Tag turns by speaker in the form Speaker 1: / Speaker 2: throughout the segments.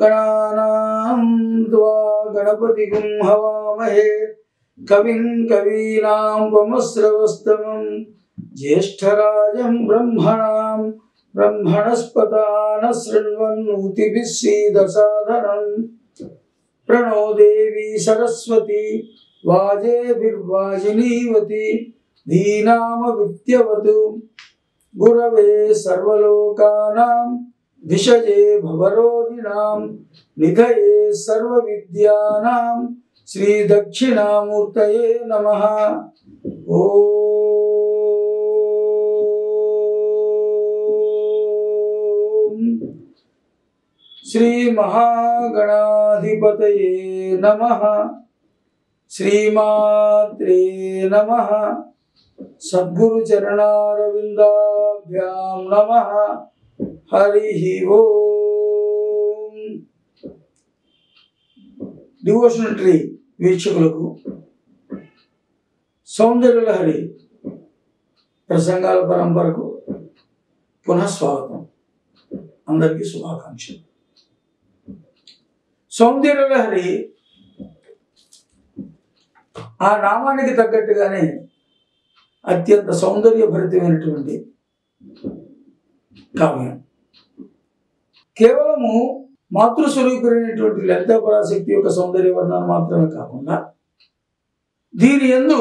Speaker 1: गणानां त्वा गणपतिगुं हवामहे कविं कवीनामुपमस्रवस्तमं ज्येष्ठराजं ब्रह्मणां ब्रह्मणस्पतान शृण्वन्नूतिभिः सीदसाधनम् प्रणो देवी सरस्वती वाजेभिर्वाजिनीवती धीनामविद्यवतु गुरवे सर्वलोकानां भिषजे भवरोगिणां निधये सर्वविद्यानां श्रीदक्षिणामूर्तये नमः ॐ श्रीमहागणाधिपतये नमः श्रीमात्रे नमः सद्गुरुचरणारविन्दाभ्यां नमः हरिः ఓం డివోషనల్ ట్రీ వీక్షకులకు సౌందర్యలహరి ప్రసంగాల పరంపరకు పునః స్వాగతం అందరికీ శుభాకాంక్షలు సౌందర్యలహరి ఆ నామానికి తగ్గట్టుగానే అత్యంత సౌందర్యభరితమైనటువంటి కావ్యం కేవలము మాతృస్వరూపుడైనటువంటి లలితా పరాశక్తి యొక్క సౌందర్య వర్ణన మాత్రమే కాకుండా దీని ఎందు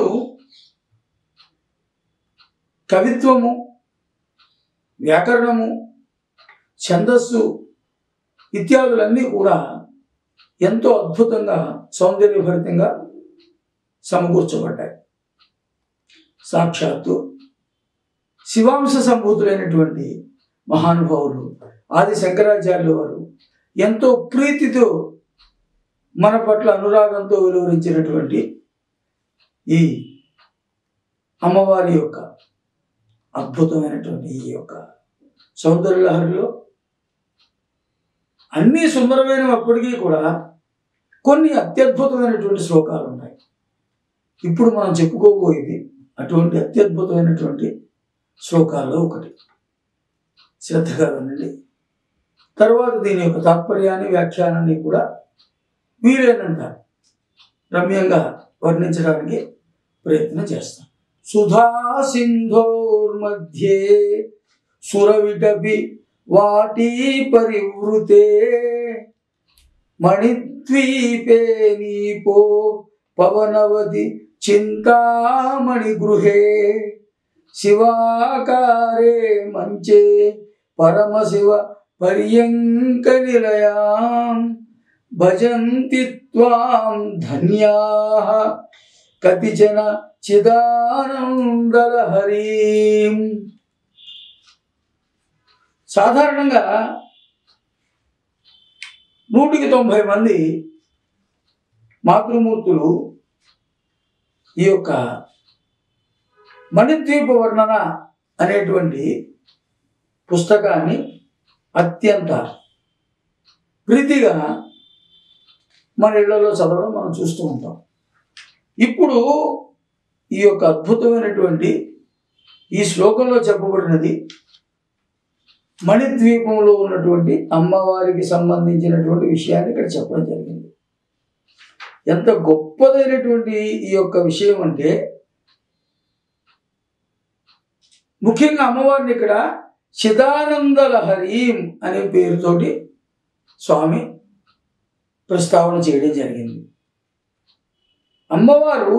Speaker 1: కవిత్వము వ్యాకరణము ఛందస్సు ఇత్యాదులన్నీ కూడా ఎంతో అద్భుతంగా సౌందర్యభరితంగా సమకూర్చబడ్డాయి సాక్షాత్తు శివాంశ సంభూతులైనటువంటి మహానుభావులు ఆది శంకరాచార్యుల వారు ఎంతో ప్రీతితో మన పట్ల అనురాగంతో వెలువరించినటువంటి ఈ అమ్మవారి యొక్క అద్భుతమైనటువంటి ఈ యొక్క సౌందర్యలహరిలో అన్నీ సుందరమైనప్పటికీ కూడా కొన్ని అత్యద్భుతమైనటువంటి శ్లోకాలు ఉన్నాయి ఇప్పుడు మనం చెప్పుకోబోయేది అటువంటి అత్యద్భుతమైనటువంటి శ్లోకాల్లో ఒకటి శ్రద్ధగా వినండి తర్వాత దీని యొక్క తాత్పర్యాన్ని వ్యాఖ్యానాన్ని కూడా వీలైనంత రమ్యంగా వర్ణించడానికి ప్రయత్నం చేస్తాం సుధా సింధోర్మధ్యే సురవిటపి వాటీ పరివృతే మణిద్వీపే నీపో పవనవతి చింతామణి గృహే శివాకారే మంచే పరమశివ పర్యంక నిలయాం భజంతి త్వాం ధన్యాః కతిచన చిదానందలహరీం సాధారణంగా నూటికి తొంభై మంది మాతృమూర్తులు ఈ యొక్క మణిద్వీప వర్ణన అనేటువంటి పుస్తకాన్ని అత్యంత ప్రీతిగా మన ఇళ్లలో చదవడం మనం చూస్తూ ఉంటాం ఇప్పుడు ఈ యొక్క అద్భుతమైనటువంటి ఈ శ్లోకంలో చెప్పబడినది మణిద్వీపంలో ఉన్నటువంటి అమ్మవారికి సంబంధించినటువంటి విషయాన్ని ఇక్కడ చెప్పడం జరిగింది ఎంత గొప్పదైనటువంటి ఈ యొక్క విషయం అంటే ముఖ్యంగా అమ్మవారిని ఇక్కడ చిదానంద లహరీం అనే పేరుతోటి స్వామి ప్రస్తావన చేయడం జరిగింది అమ్మవారు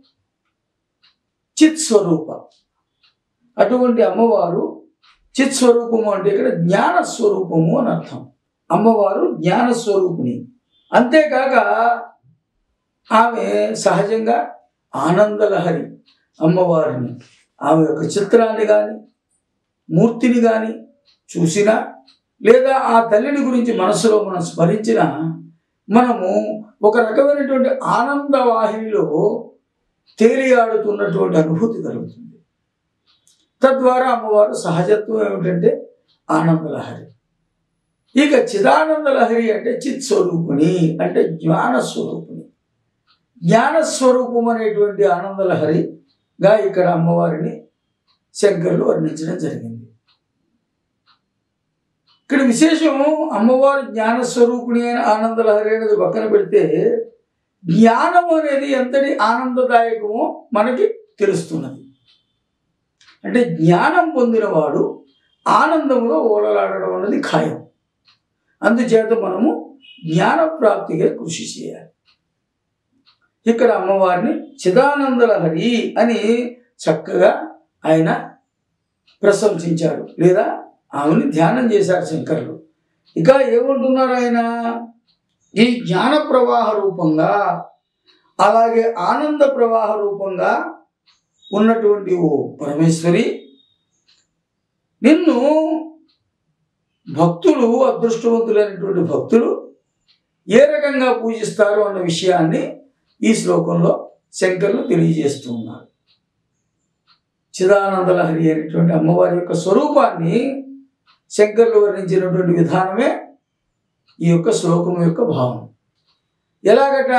Speaker 1: చిత్ స్వరూప అటువంటి అమ్మవారు చిత్ స్వరూపము అంటే ఇక్కడ జ్ఞాన స్వరూపము అని అర్థం అమ్మవారు జ్ఞాన స్వరూపిణి అంతేకాక ఆమె సహజంగా ఆనందలహరి అమ్మవారిని ఆమె యొక్క చిత్రాన్ని కానీ మూర్తిని కానీ చూసినా లేదా ఆ తల్లిని గురించి మనసులో మనం స్మరించిన మనము ఒక రకమైనటువంటి ఆనంద వాహినిలో తేలియాడుతున్నటువంటి అనుభూతి కలుగుతుంది తద్వారా అమ్మవారు సహజత్వం ఏమిటంటే ఆనందలహరి ఇక చిదానంద లహరి అంటే చిత్ స్వరూపిణి అంటే జ్ఞాన స్వరూపిణి జ్ఞాన స్వరూపం అనేటువంటి ఆనందలహరిగా ఇక్కడ అమ్మవారిని శంకరులు వర్ణించడం జరిగింది ఇక్కడ విశేషం అమ్మవారు జ్ఞానస్వరూపిణి అయిన ఆనందలహరి అనేది పక్కన పెడితే జ్ఞానం అనేది ఎంతటి ఆనందదాయకమో మనకి తెలుస్తున్నది అంటే జ్ఞానం పొందినవాడు ఆనందంలో ఓడలాడడం అనేది ఖాయం అందుచేత మనము జ్ఞాన ప్రాప్తిగా కృషి చేయాలి ఇక్కడ అమ్మవారిని చిదానందలహరి అని చక్కగా ఆయన ప్రశంసించాడు లేదా ఆమెను ధ్యానం చేశారు శంకరులు ఇక ఏమంటున్నారు ఆయన ఈ జ్ఞాన ప్రవాహ రూపంగా అలాగే ఆనంద ప్రవాహ రూపంగా ఉన్నటువంటి ఓ పరమేశ్వరి నిన్ను భక్తులు అదృష్టవంతులైనటువంటి భక్తులు ఏ రకంగా పూజిస్తారు అన్న విషయాన్ని ఈ శ్లోకంలో శంకర్లు తెలియజేస్తూ ఉన్నారు చిదానందలహరి అనేటువంటి అమ్మవారి యొక్క స్వరూపాన్ని శంకర్లు వర్ణించినటువంటి విధానమే ఈ యొక్క శ్లోకం యొక్క భావం ఎలాగట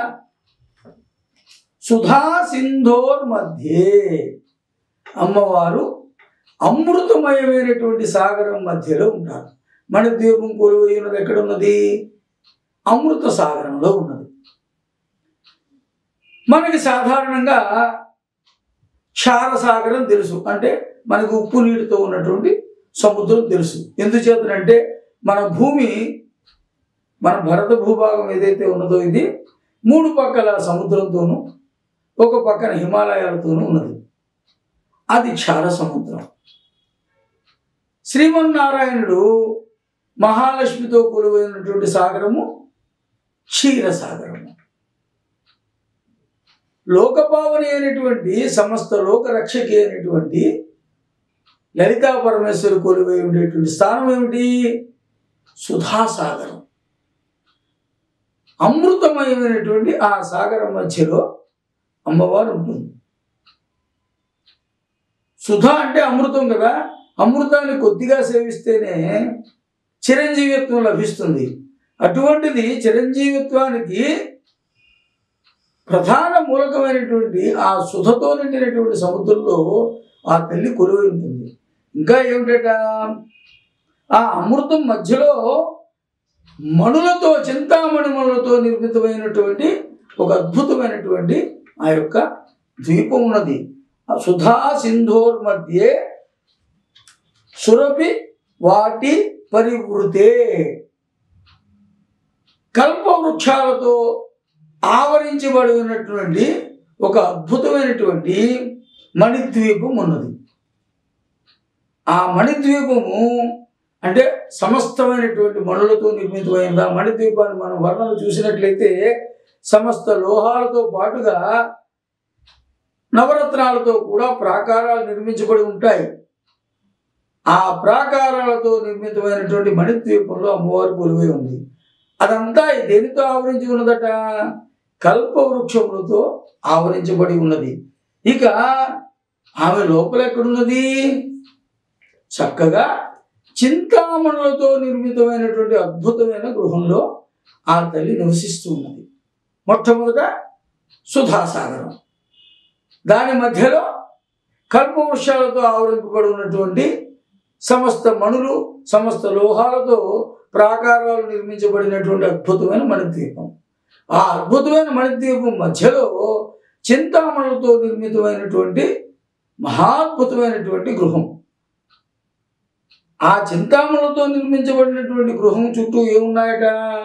Speaker 1: సుధా సింధోర్ మధ్యే అమ్మవారు అమృతమయమైనటువంటి సాగరం మధ్యలో ఉంటారు మన ద్వీపం కొలువై ఉన్నది ఎక్కడ ఉన్నది అమృత సాగరంలో ఉన్నది మనకి సాధారణంగా క్షారసాగరం తెలుసు అంటే మనకు ఉప్పు నీటితో ఉన్నటువంటి సముద్రం తెలుసు ఎందుచేతనంటే మన భూమి మన భరత భూభాగం ఏదైతే ఉన్నదో ఇది మూడు పక్కల సముద్రంతోనూ ఒక పక్కన హిమాలయాలతోనూ ఉన్నది అది క్షార సముద్రం శ్రీమన్నారాయణుడు మహాలక్ష్మితో కొలువైనటువంటి సాగరము క్షీరసాగరము లోకపావని అయినటువంటి సమస్త లోక రక్షకి అయినటువంటి లలితా పరమేశ్వరి కొలువై ఉండేటువంటి స్థానం ఏమిటి సుధాసాగరం అమృతమయమైనటువంటి ఆ సాగరం మధ్యలో అమ్మవారు ఉంటుంది సుధ అంటే అమృతం కదా అమృతాన్ని కొద్దిగా సేవిస్తేనే చిరంజీవిత్వం లభిస్తుంది అటువంటిది చిరంజీవిత్వానికి ప్రధాన మూలకమైనటువంటి ఆ సుధతో నిండినటువంటి సముద్రంలో ఆ తల్లి కొలువై ఉంటుంది ఇంకా ఏమిటట ఆ అమృతం మధ్యలో మణులతో చింతామణి మణులతో నిర్మితమైనటువంటి ఒక అద్భుతమైనటువంటి ఆ యొక్క ద్వీపం ఉన్నది ఆ సుధా సింధోర్ మధ్యే సురపి వాటి పరివృతే కల్ప వృక్షాలతో ఆవరించబడి ఉన్నటువంటి ఒక అద్భుతమైనటువంటి మణిద్వీపం ఉన్నది ఆ మణిద్వీపము అంటే సమస్తమైనటువంటి మణులతో నిర్మితమైంది ఆ మణిద్వీపాన్ని మనం వర్ణన చూసినట్లయితే సమస్త లోహాలతో పాటుగా నవరత్నాలతో కూడా ప్రాకారాలు నిర్మించబడి ఉంటాయి ఆ ప్రాకారాలతో నిర్మితమైనటువంటి మణిద్వీపంలో అమ్మవారి కొలువై ఉంది అదంతా దేనితో ఆవరించి ఉన్నదట కల్పవృక్షములతో ఆవరించబడి ఉన్నది ఇక ఆమె లోపల ఎక్కడున్నది చక్కగా చింతామణులతో నిర్మితమైనటువంటి అద్భుతమైన గృహంలో ఆ తల్లి నివసిస్తూ ఉన్నది మొట్టమొదట సుధాసాగరం దాని మధ్యలో కల్పవృక్షాలతో ఆవరింపబడి ఉన్నటువంటి సమస్త మణులు సమస్త లోహాలతో ప్రాకారాలు నిర్మించబడినటువంటి అద్భుతమైన మణిద్వీపం ఆ అద్భుతమైన మణిద్వీపం మధ్యలో చింతామణులతో నిర్మితమైనటువంటి మహాద్భుతమైనటువంటి గృహం ఆ చింతామణులతో నిర్మించబడినటువంటి గృహం చుట్టూ ఏమున్నాయట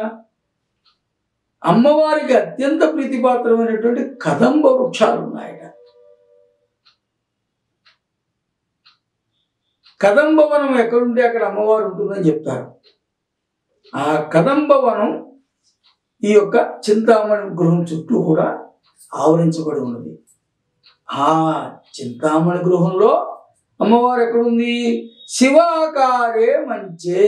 Speaker 1: అమ్మవారికి అత్యంత ప్రీతిపాత్రమైనటువంటి కదంబ వృక్షాలు ఉన్నాయట కదంబవనం ఎక్కడుంటే అక్కడ అమ్మవారు ఉంటుందని చెప్తారు ఆ కదంబవనం ఈ యొక్క చింతామణి గృహం చుట్టూ కూడా ఆవరించబడి ఉన్నది ఆ చింతామణి గృహంలో అమ్మవారు ఎక్కడుంది శివాకారే మంచే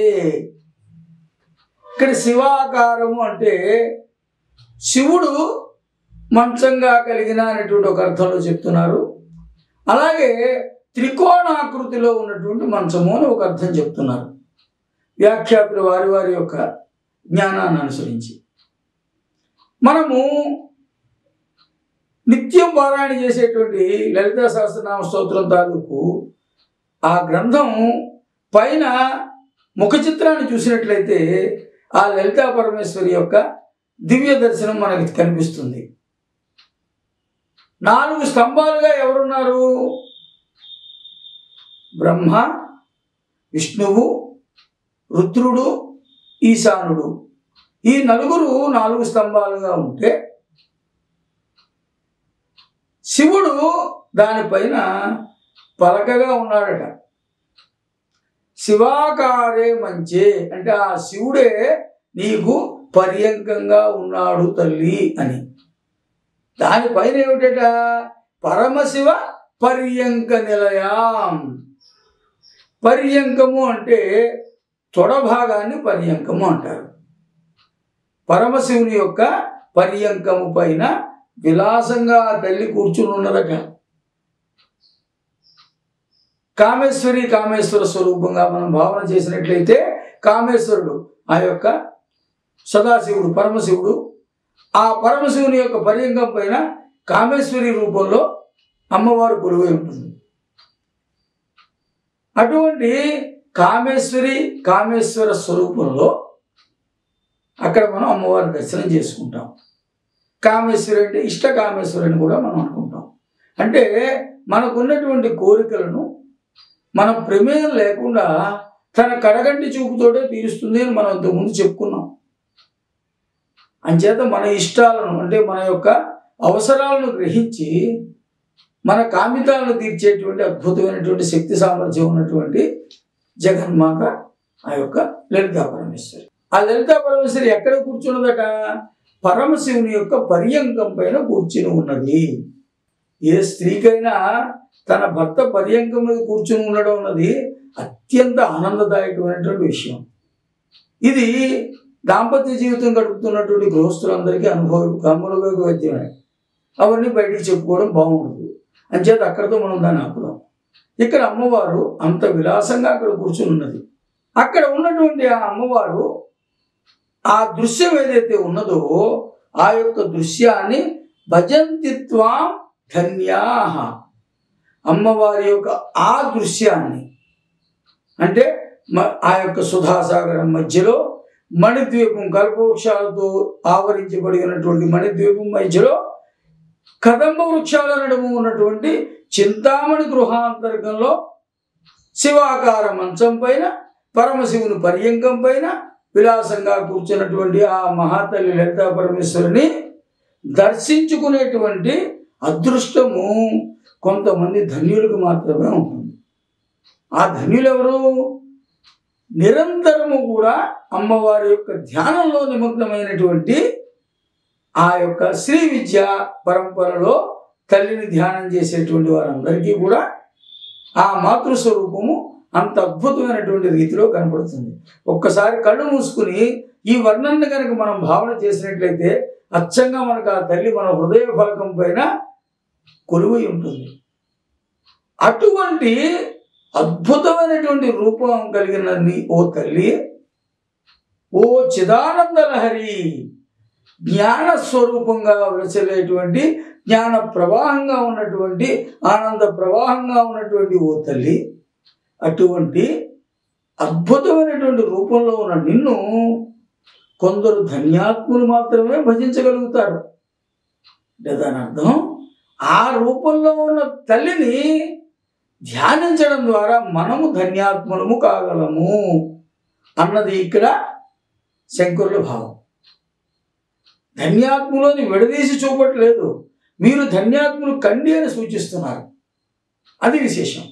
Speaker 1: ఇక్కడ శివాకారము అంటే శివుడు మంచంగా కలిగిన అనేటువంటి ఒక అర్థంలో చెప్తున్నారు అలాగే త్రికోణాకృతిలో ఉన్నటువంటి మంచము అని ఒక అర్థం చెప్తున్నారు వ్యాఖ్యాతులు వారి వారి యొక్క జ్ఞానాన్ని అనుసరించి మనము నిత్యం పారాయణ చేసేటువంటి లలితా సహస్రనామ స్తోత్రం తాలూకు ఆ గ్రంథం పైన ముఖ చిత్రాన్ని చూసినట్లయితే ఆ లలితా పరమేశ్వరి యొక్క దివ్య దర్శనం మనకి కనిపిస్తుంది నాలుగు స్తంభాలుగా ఎవరున్నారు బ్రహ్మ విష్ణువు రుద్రుడు ఈశానుడు ఈ నలుగురు నాలుగు స్తంభాలుగా ఉంటే శివుడు దానిపైన పలకగా ఉన్నాడట శివాకారే మంచే అంటే ఆ శివుడే నీకు పర్యంకంగా ఉన్నాడు తల్లి అని దానిపైన ఏమిటట పరమశివ పర్యంక నిలయాం పర్యంకము అంటే తొడ భాగాన్ని పర్యంకము అంటారు పరమశివుని యొక్క పర్యంకము పైన విలాసంగా ఆ తల్లి కూర్చుని ఉన్నదట కామేశ్వరి కామేశ్వర స్వరూపంగా మనం భావన చేసినట్లయితే కామేశ్వరుడు ఆ యొక్క సదాశివుడు పరమశివుడు ఆ పరమశివుని యొక్క పర్యంగం పైన కామేశ్వరి రూపంలో అమ్మవారు కొలువై ఉంటుంది అటువంటి కామేశ్వరి కామేశ్వర స్వరూపంలో అక్కడ మనం అమ్మవారి దర్శనం చేసుకుంటాం కామేశ్వరి అంటే ఇష్ట కామేశ్వరి అని కూడా మనం అనుకుంటాం అంటే మనకున్నటువంటి కోరికలను మన ప్రమేయం లేకుండా తన కడగంటి చూపుతోటే తీరుస్తుంది అని మనం ఇంతకుముందు చెప్పుకున్నాం అంచేత మన ఇష్టాలను అంటే మన యొక్క అవసరాలను గ్రహించి మన కామితాలను తీర్చేటువంటి అద్భుతమైనటువంటి శక్తి సామర్థ్యం ఉన్నటువంటి జగన్మాత ఆ యొక్క లలితా పరమేశ్వరి ఆ లలితా పరమేశ్వరి ఎక్కడ కూర్చున్నదట పరమశివుని యొక్క పర్యంకం పైన కూర్చుని ఉన్నది ఏ స్త్రీకైనా తన భర్త పర్యంకం మీద కూర్చుని ఉండడం అన్నది అత్యంత ఆనందదాయకమైనటువంటి విషయం ఇది దాంపత్య జీవితం గడుపుతున్నటువంటి గృహస్థులందరికీ అనుభవ అనుభవవేద్యమే అవన్నీ బయటికి చెప్పుకోవడం బాగుండదు అంచేత అక్కడితో మనం దాన్ని ఆపుదాం ఇక్కడ అమ్మవారు అంత విలాసంగా అక్కడ కూర్చుని ఉన్నది అక్కడ ఉన్నటువంటి ఆ అమ్మవారు ఆ దృశ్యం ఏదైతే ఉన్నదో ఆ యొక్క దృశ్యాన్ని భజంతిత్వం ధన్యాహ అమ్మవారి యొక్క ఆ దృశ్యాన్ని అంటే మ- ఆ యొక్క సుధాసాగరం మధ్యలో మణిద్వీపం కల్పవృక్షాలతో ఆవరించబడి ఉన్నటువంటి మణిద్వీపం మధ్యలో కదంబ వృక్షాల నడుము ఉన్నటువంటి చింతామణి గృహాంతర్గంలో శివాకార మంచం పైన పరమశివుని పర్యంకం పైన విలాసంగా కూర్చున్నటువంటి ఆ మహాతల్లి లలితా పరమేశ్వరుని దర్శించుకునేటువంటి అదృష్టము కొంతమంది ధన్యులకు మాత్రమే ఉంటుంది ఆ ధన్యులు ఎవరు నిరంతరము కూడా అమ్మవారి యొక్క ధ్యానంలో నిమగ్నమైనటువంటి ఆ యొక్క శ్రీ విద్య పరంపరలో తల్లిని ధ్యానం చేసేటువంటి వారందరికీ కూడా ఆ మాతృస్వరూపము అంత అద్భుతమైనటువంటి రీతిలో కనపడుతుంది ఒక్కసారి కళ్ళు మూసుకుని ఈ వర్ణన కనుక మనం భావన చేసినట్లయితే అచ్చంగా మనకు ఆ తల్లి మన హృదయ ఫలకం పైన కొలువై ఉంటుంది అటువంటి అద్భుతమైనటువంటి రూపం కలిగిన నీ ఓ తల్లి ఓ చిదానంద లహరి జ్ఞాన స్వరూపంగా విలసలేటువంటి జ్ఞాన ప్రవాహంగా ఉన్నటువంటి ఆనంద ప్రవాహంగా ఉన్నటువంటి ఓ తల్లి అటువంటి అద్భుతమైనటువంటి రూపంలో ఉన్న నిన్ను కొందరు ధన్యాత్ములు మాత్రమే భజించగలుగుతారు అంటే దాని అర్థం ఆ రూపంలో ఉన్న తల్లిని ధ్యానించడం ద్వారా మనము ధన్యాత్ములము కాగలము అన్నది ఇక్కడ శంకరుల భావం ధన్యాత్ములని విడదీసి చూపట్లేదు మీరు ధన్యాత్ములు కండి అని సూచిస్తున్నారు అది విశేషం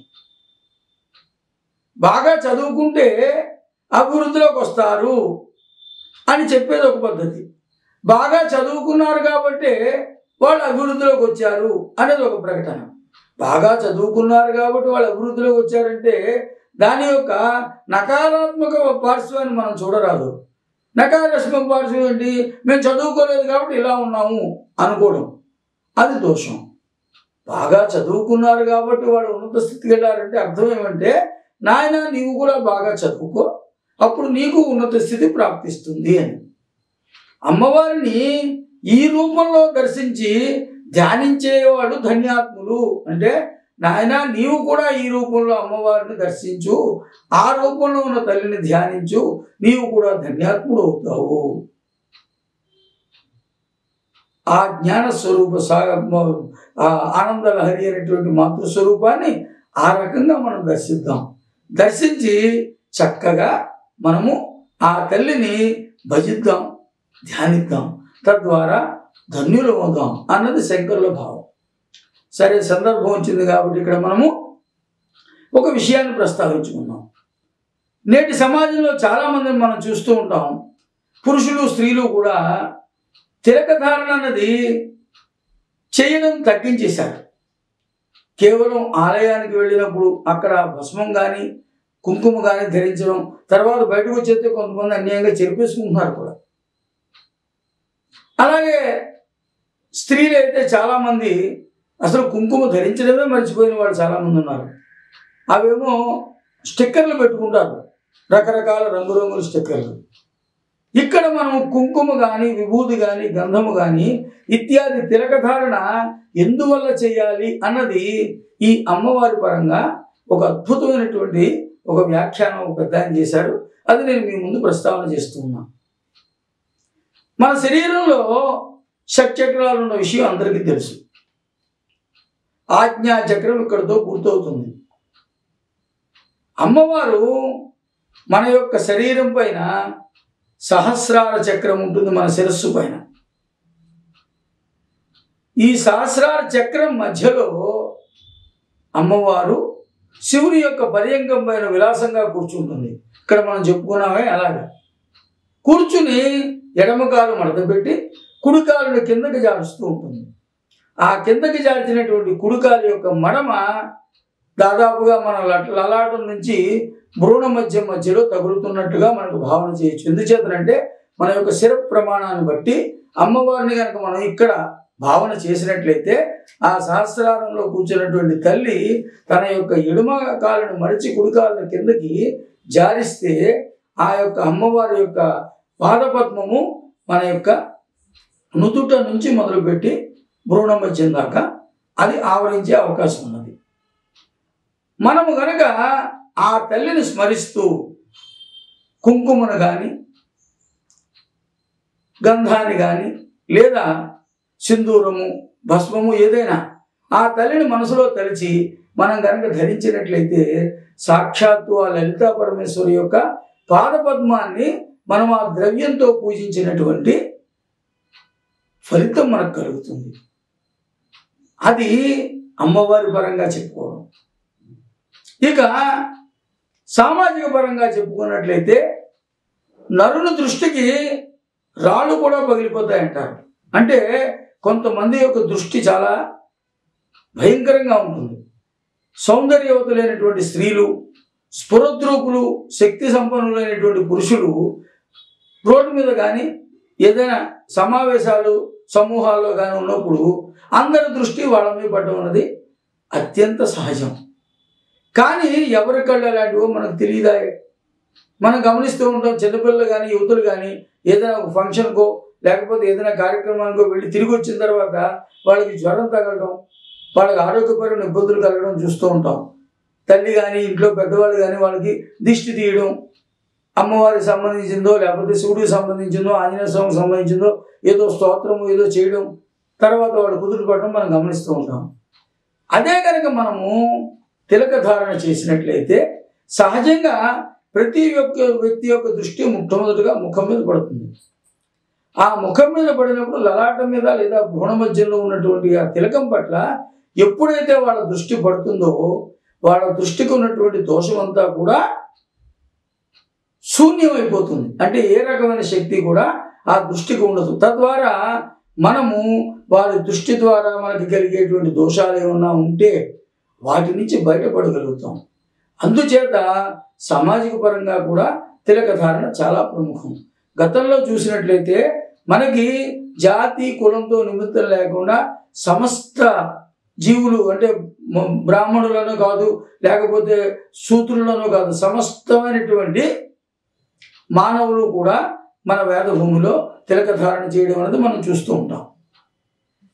Speaker 1: బాగా చదువుకుంటే అభివృద్ధిలోకి వస్తారు అని చెప్పేది ఒక పద్ధతి బాగా చదువుకున్నారు కాబట్టి వాళ్ళు అభివృద్ధిలోకి వచ్చారు అనేది ఒక ప్రకటన బాగా చదువుకున్నారు కాబట్టి వాళ్ళు అభివృద్ధిలోకి వచ్చారంటే దాని యొక్క నకారాత్మక పార్శ్వాన్ని మనం చూడరాదు నకారాత్మక పార్శ్వం ఏంటి మేము చదువుకోలేదు కాబట్టి ఇలా ఉన్నాము అనుకోవడం అది దోషం బాగా చదువుకున్నారు కాబట్టి వాళ్ళు ఉన్నత స్థితికి వెళ్ళారంటే అర్థం ఏమంటే నాయన నీవు కూడా బాగా చదువుకో అప్పుడు నీకు ఉన్నత స్థితి ప్రాప్తిస్తుంది అని అమ్మవారిని ఈ రూపంలో దర్శించి ధ్యానించేవాడు ధన్యాత్ములు అంటే నాయన నీవు కూడా ఈ రూపంలో అమ్మవారిని దర్శించు ఆ రూపంలో ఉన్న తల్లిని ధ్యానించు నీవు కూడా ధన్యాత్ముడు అవుతావు ఆ జ్ఞాన స్వరూప సాగ ఆ ఆనంద లహరి అనేటువంటి మాతృస్వరూపాన్ని ఆ రకంగా మనం దర్శిద్దాం దర్శించి చక్కగా మనము ఆ తల్లిని భజిద్దాం ధ్యానిద్దాం తద్వారా ధన్యులు అవుదాం అన్నది శంకరుల భావం సరే సందర్భం వచ్చింది కాబట్టి ఇక్కడ మనము ఒక విషయాన్ని ప్రస్తావించుకుందాం నేటి సమాజంలో చాలామందిని మనం చూస్తూ ఉంటాం పురుషులు స్త్రీలు కూడా తిలకధారణ అన్నది చేయడం తగ్గించేశారు కేవలం ఆలయానికి వెళ్ళినప్పుడు అక్కడ భస్మం కానీ కుంకుమ కానీ ధరించడం తర్వాత బయటకు వచ్చేస్తే కొంతమంది అన్యాయంగా చెరిపేసుకుంటున్నారు కూడా అలాగే స్త్రీలు అయితే చాలామంది అసలు కుంకుమ ధరించడమే మర్చిపోయిన వాళ్ళు చాలామంది ఉన్నారు అవేమో స్టిక్కర్లు పెట్టుకుంటారు రకరకాల రంగురంగుల స్టిక్కర్లు ఇక్కడ మనం కుంకుమ కానీ విభూతి కానీ గంధము కానీ ఇత్యాది తిలకధారణ ఎందువల్ల చేయాలి అన్నది ఈ అమ్మవారి పరంగా ఒక అద్భుతమైనటువంటి ఒక వ్యాఖ్యానం ఒక పెద్ద ఆయన చేశాడు అది నేను మీ ముందు ప్రస్తావన చేస్తూ ఉన్నా మన శరీరంలో షట్చక్రాలు ఉన్న విషయం అందరికీ తెలుసు ఆజ్ఞా చక్రం ఇక్కడితో పూర్తవుతుంది అమ్మవారు మన యొక్క శరీరం పైన సహస్రార చక్రం ఉంటుంది మన శిరస్సు పైన ఈ సహస్రార చక్రం మధ్యలో అమ్మవారు శివుని యొక్క పర్యంకం పైన విలాసంగా కూర్చుంటుంది ఇక్కడ మనం చెప్పుకున్నామే అలాగే కూర్చుని ఎడమకాలు మడత పెట్టి కుడికాలుని కిందకి జారుస్తూ ఉంటుంది ఆ కిందకి జార్చినటువంటి కుడికాలు యొక్క మడమ దాదాపుగా మన లట్- లలాటం నుంచి భ్రూణ మధ్య మధ్యలో తగులుతున్నట్టుగా మనకు భావన చేయొచ్చు ఎందుచేతనంటే మన యొక్క శిర ప్రమాణాన్ని బట్టి అమ్మవారిని కనుక మనం ఇక్కడ భావన చేసినట్లయితే ఆ సహస్రారంలో కూర్చున్నటువంటి తల్లి తన యొక్క ఎడమ కాలుని మడిచి కుడికాలను కిందకి జారిస్తే ఆ యొక్క అమ్మవారి యొక్క పాదపద్మము మన యొక్క నుదుట నుంచి మొదలుపెట్టి భ్రూణ మధ్యం దాకా అది ఆవరించే అవకాశం ఉన్నది మనము గనక ఆ తల్లిని స్మరిస్తూ కుంకుమను కానీ గంధాన్ని కానీ లేదా సింధూరము భస్మము ఏదైనా ఆ తల్లిని మనసులో తలిచి మనం కనుక ధరించినట్లయితే సాక్షాత్తు ఆ లలితా పరమేశ్వరి యొక్క పాదపద్మాన్ని మనం ఆ ద్రవ్యంతో పూజించినటువంటి ఫలితం మనకు కలుగుతుంది అది అమ్మవారి పరంగా చెప్పుకోవడం ఇక సామాజిక పరంగా చెప్పుకున్నట్లయితే నరుని దృష్టికి రాళ్ళు కూడా పగిలిపోతాయంటారు అంటే కొంతమంది యొక్క దృష్టి చాలా భయంకరంగా ఉంటుంది సౌందర్యవతులైనటువంటి స్త్రీలు స్ఫురద్రూపులు శక్తి సంపన్నులైనటువంటి పురుషులు రోడ్డు మీద కానీ ఏదైనా సమావేశాలు సమూహాల్లో కానీ ఉన్నప్పుడు అందరి దృష్టి వాళ్ళ మీద పడడం అన్నది అత్యంత సహజం కానీ ఎవరి కళ్ళు అలాంటివో మనకు తెలియదా మనం గమనిస్తూ ఉంటాం చిన్నపిల్లలు కానీ యువతులు కానీ ఏదైనా ఒక ఫంక్షన్కో లేకపోతే ఏదైనా కార్యక్రమానికో వెళ్ళి తిరిగి వచ్చిన తర్వాత వాళ్ళకి జ్వరం తగలడం వాళ్ళకి ఆరోగ్యపరమైన ఇబ్బందులు కలగడం చూస్తూ ఉంటాం తల్లి కానీ ఇంట్లో పెద్దవాళ్ళు కానీ వాళ్ళకి దిష్టి తీయడం అమ్మవారికి సంబంధించిందో లేకపోతే శివుడికి సంబంధించిందో ఆంజనేయ స్వామికి సంబంధించిందో ఏదో స్తోత్రము ఏదో చేయడం తర్వాత వాళ్ళు కుదురు పడడం మనం గమనిస్తూ ఉంటాం అదే కనుక మనము తిలక ధారణ చేసినట్లయితే సహజంగా ప్రతి ఒక్క వ్యక్తి యొక్క దృష్టి మొట్టమొదటిగా ముఖం మీద పడుతుంది ఆ ముఖం మీద పడినప్పుడు లలాటం మీద లేదా భ్రూణ మధ్యంలో ఉన్నటువంటి ఆ తిలకం పట్ల ఎప్పుడైతే వాళ్ళ దృష్టి పడుతుందో వాళ్ళ దృష్టికి ఉన్నటువంటి దోషం అంతా కూడా శూన్యమైపోతుంది అంటే ఏ రకమైన శక్తి కూడా ఆ దృష్టికి ఉండదు తద్వారా మనము వారి దృష్టి ద్వారా మనకి కలిగేటువంటి దోషాలు ఏమన్నా ఉంటే వాటి నుంచి బయటపడగలుగుతాం అందుచేత సామాజిక పరంగా కూడా తిలక ధారణ చాలా ప్రముఖం గతంలో చూసినట్లయితే మనకి జాతి కులంతో నిమిత్తం లేకుండా సమస్త జీవులు అంటే మ- బ్రాహ్మణులను కాదు లేకపోతే శూద్రులను కాదు సమస్తమైనటువంటి మానవులు కూడా మన వేద భూమిలో తిలక ధారణ చేయడం అనేది మనం చూస్తూ ఉంటాం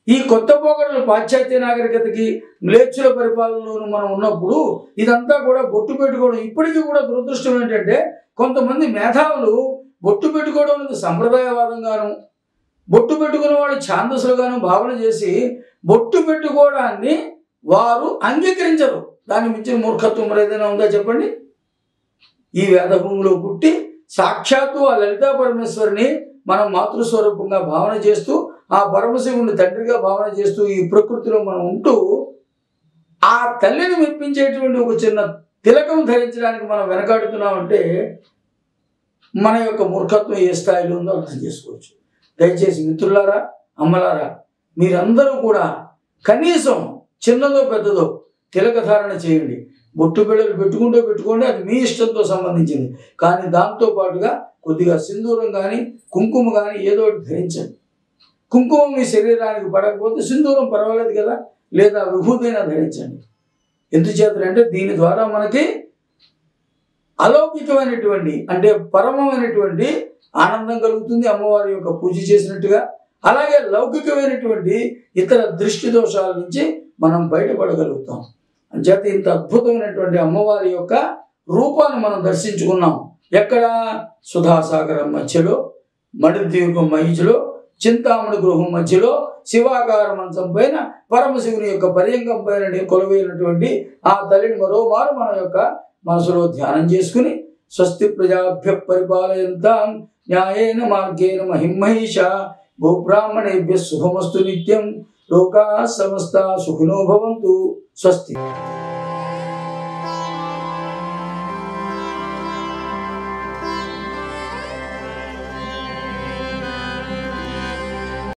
Speaker 1: ఈ కొత్త పోకడలు పాశ్చాత్య నాగరికతకి మ్లేచ్చుల పరిపాలనలోను మనం ఉన్నప్పుడు ఇదంతా కూడా బొట్టు పెట్టుకోవడం ఇప్పటికీ కూడా దురదృష్టం ఏంటంటే కొంతమంది మేధావులు బొట్టు పెట్టుకోవడం అనేది సంప్రదాయవాదంగాను బొట్టు పెట్టుకున్న వాళ్ళు ఛాందసులుగాను భావన చేసి బొట్టు పెట్టుకోవడాన్ని వారు అంగీకరించరు దాన్ని మించిన మూర్ఖత్వం మరి ఏదైనా ఉందా చెప్పండి ఈ వేదభూమిలో పుట్టి సాక్షాత్తు ఆ లలితా పరమేశ్వరిని మనం మాతృస్వరూపంగా భావన చేస్తూ ఆ పరమశివుని తండ్రిగా భావన చేస్తూ ఈ ప్రకృతిలో మనం ఉంటూ ఆ తల్లిని మెప్పించేటువంటి ఒక చిన్న తిలకం ధరించడానికి మనం వెనకాడుతున్నామంటే మన యొక్క మూర్ఖత్వం ఏ స్థాయిలో ఉందో అర్థం చేసుకోవచ్చు దయచేసి మిత్రులారా అమ్మలారా మీరందరూ కూడా కనీసం చిన్నదో పెద్దదో తిలక ధారణ చేయండి బొట్టు బిళ్ళలు పెట్టుకుంటూ పెట్టుకోండి అది మీ ఇష్టంతో సంబంధించింది కానీ దాంతో పాటుగా కొద్దిగా సింధూరం కానీ కుంకుమ కానీ ఏదో ఒకటి ధరించండి కుంకుమ మీ శరీరానికి పడకపోతే సింధూరం పర్వాలేదు కదా లేదా విభూతైనా ధరించండి ఎందుచేతంటే దీని ద్వారా మనకి అలౌకికమైనటువంటి అంటే పరమమైనటువంటి ఆనందం కలుగుతుంది అమ్మవారి యొక్క పూజ చేసినట్టుగా అలాగే లౌకికమైనటువంటి ఇతర దృష్టి దోషాల నుంచి మనం బయటపడగలుగుతాం అంచేత ఇంత అద్భుతమైనటువంటి అమ్మవారి యొక్క రూపాన్ని మనం దర్శించుకున్నాం ఎక్కడ సుధాసాగరం మధ్యలో మడిదీర్ఘం మహిళలో చింతామణి గృహం మధ్యలో శివాకార మంచం పైన పరమశివుని యొక్క పర్యంగం పైన కొలువైనటువంటి ఆ తల్లిని మరోమారు మన యొక్క మనసులో ధ్యానం చేసుకుని స్వస్తి ప్రజాభ్య పరిపాలయంతాం న్యాయేన మార్గేణ మహిమహిష గోబ్రాహ్మణేభ్య శుభమస్తు నిత్యం లోకా సమస్త సుఖినో భవంతు స్వస్తి